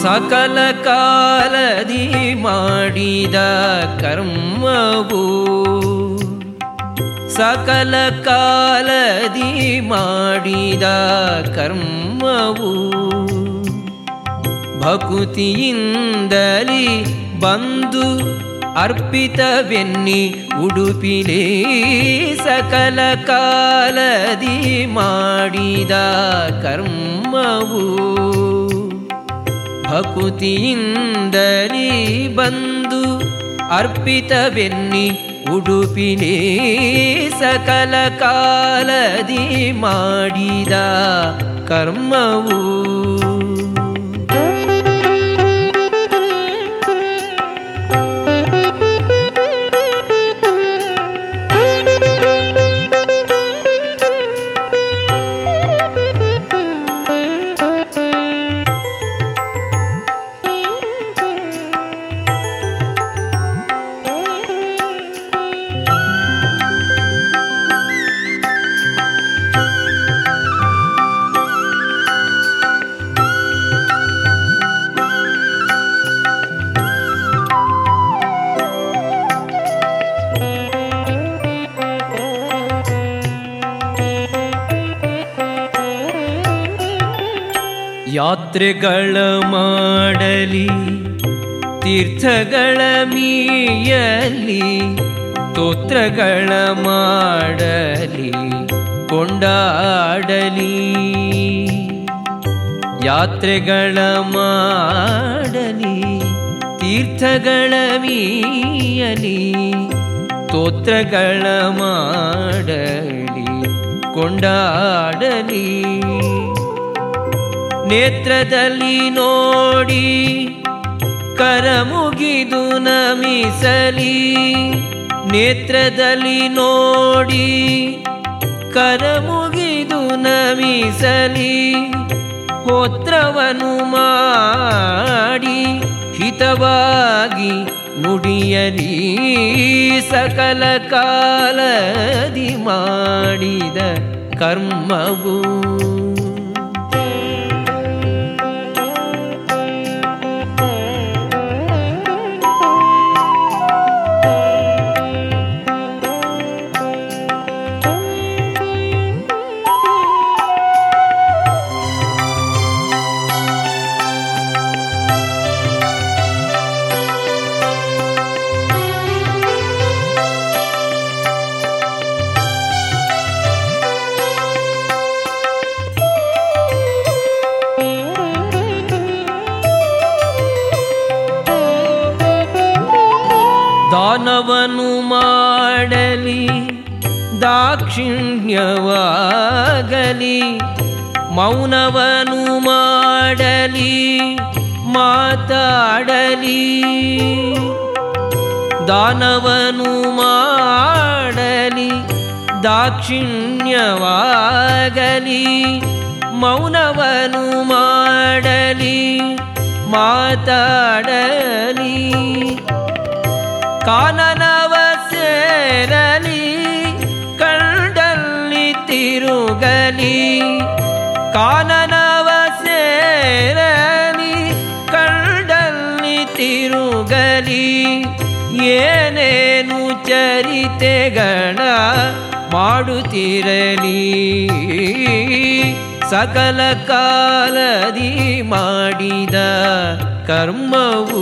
ಸಕಲ ಕಾಲದಿ ಮಾಡಿದ ಕರ್ಮವು ಸಕಲ ಕಾಲದಿ ಮಾಡಿದ ಕರ್ಮವು ಭಕುತಿಯಿಂದಲಿ ಬಂದು ಅರ್ಪಿತವೆನ್ನಿ ಉಡುಪಿಲೇ ಸಕಲ ಕಾಲದಿ ಮಾಡಿದ ಕರ್ಮವು ಭಕುತಿಯಿಂದಲಿ ಬಂದು ಅರ್ಪಿತವೆನ್ನಿ ಉಡುಪಿಲೇ ಸಕಲ ಕಾಲದಿ ಮಾಡಿದ ಕರ್ಮವು ಯಾತ್ರೆಗಳ ಮಾಡಲಿ ತೀರ್ಥಗಳ ಮೀಯಲಿ ಸ್ತೋತ್ರಗಳ ಮಾಡಲಿ ಕೊಂಡಾಡಲಿ ಯಾತ್ರೆಗಳ ಮಾಡಲಿ ತೀರ್ಥಗಳ ಮೀಯಲಿ ಸ್ತೋತ್ರಗಳ ಮಾಡಲಿ ಕೊಂಡಾಡಲಿ ನೇತ್ರದಲ್ಲಿ ನೋಡಿ ಕರ ಮುಗಿದು ನಮಿಸಲಿ ನೇತ್ರದಲ್ಲಿ ನೋಡಿ ಕರ ಮುಗಿದು ನಮಿಸಲಿ ಹೋತ್ರವನು ಮಾಡಿ ಹಿತವಾಗಿ ನುಡಿಯಲಿ ಸಕಲ ಕಾಲದಿ ಮಾಡಿದ ಕರ್ಮವು ದಾನವನು ಮಾಡಲಿ ದಾಕ್ಷಿಣ್ಯವಾಗಲಿ ಮೌನವನು ಮಾಡಲಿ ಮಾತಾಡಲಿ ದಾನವನು ಮಾಡಲಿ ದಾಕ್ಷಿಣ್ಯವಾಗಲಿ ಮೌನವನು ಮಾಡಲಿ ಮಾತಾಡಲಿ ಕಾನನವ ಸೇರಲಿ ಕಂಡಲ್ಲಿ ತಿರುಗಲಿ ಕಾನನವ ಸೇರಲಿ ಕಂಡಲ್ಲಿ ತಿರುಗಲಿ ಏನೇನು ಚರಿತೆಗಳ ಮಾಡುತ್ತಿರಲಿ ಸಕಲ ಕಾಲದಿ ಮಾಡಿದ ಕರ್ಮವು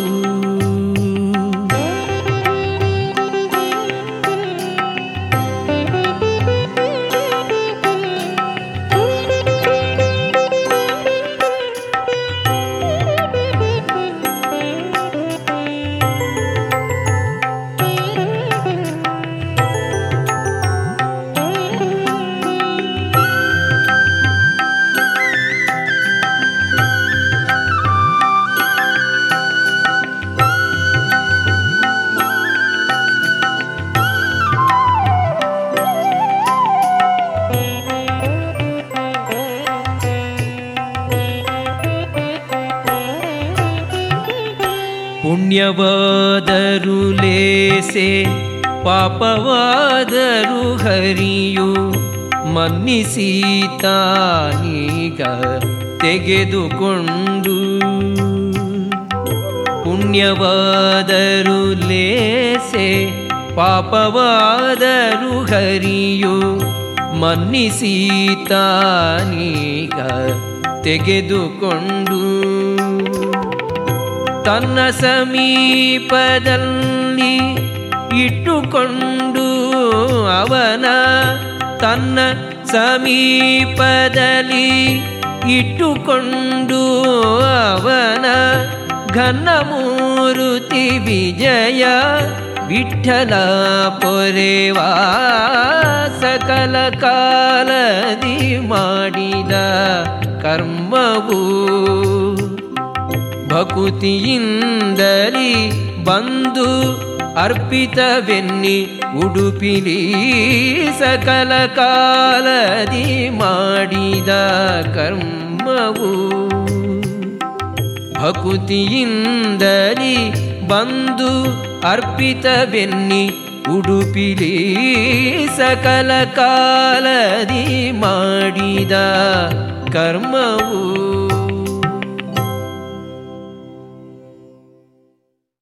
ಪುಣ್ಯವಾದರು ಲೇಸೆ ಪಾಪವಾದರು ಹರಿಯು ಮನ್ನಿಸೀತಾನೀಗ ತೆಗೆದುಕೊಂಡು ಪುಣ್ಯವಾದರು ಲೇಸೆ ಪಾಪವಾದರು ಹರಿಯು ಮನ್ನಿಸೀತಾನೀಗ ತೆಗೆದುಕೊಂಡು ತನ್ನ ಸಮೀಪದಲ್ಲಿ ಇಟ್ಟುಕೊಂಡು ಅವನ ತನ್ನ ಸಮೀಪದಲ್ಲಿ ಇಟ್ಟುಕೊಂಡು ಅವನ ಘನಮೂರುತಿ ವಿಜಯ ವಿಠಲ ಪೊರೆವಾ ಸಕಲ ಕಾಲದಿ ಮಾಡಿದ ಕರ್ಮವು ಭಕುತಿಯಿಂದಲಿ ಬಂದು ಅರ್ಪಿತವೆನ್ನಿ ಉಡುಪಿಲಿ ಸಕಲ ಕಾಲದಿ ಮಾಡಿದ ಕರ್ಮವು ಭಕುತಿಯಿಂದಲಿ ಬಂದು ಅರ್ಪಿತವೆನ್ನಿ ಉಡುಪಿಲಿ ಸಕಲ ಕಾಲದಿ ಮಾಡಿದ ಕರ್ಮವು